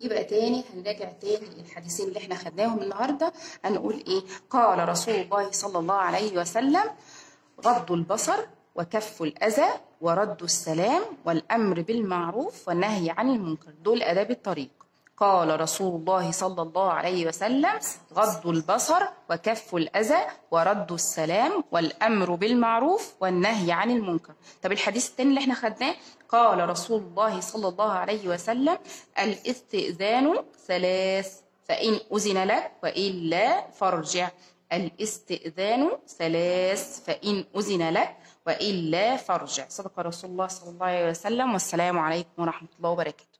يبقى تاني هنراجع تاني الحديثين اللي احنا خدناهم النهارده هنقول ايه قال رسول الله صلى الله عليه وسلم غض البصر وكف الأذى ورد السلام والأمر بالمعروف والنهي عن المنكر دول آداب الطريق قال رسول الله صلى الله عليه وسلم غض البصر وكف الأذى ورد السلام والأمر بالمعروف والنهي عن المنكر طب الحديث الثاني اللي احنا خدناه قال رسول الله صلى الله عليه وسلم الاستئذان ثلاث فإن أذن لك وإلا فارجع الاستئذان ثلاث فإن أذن لك وإلا فارجع صدق رسول الله صلى الله عليه وسلم والسلام عليكم ورحمة الله وبركاته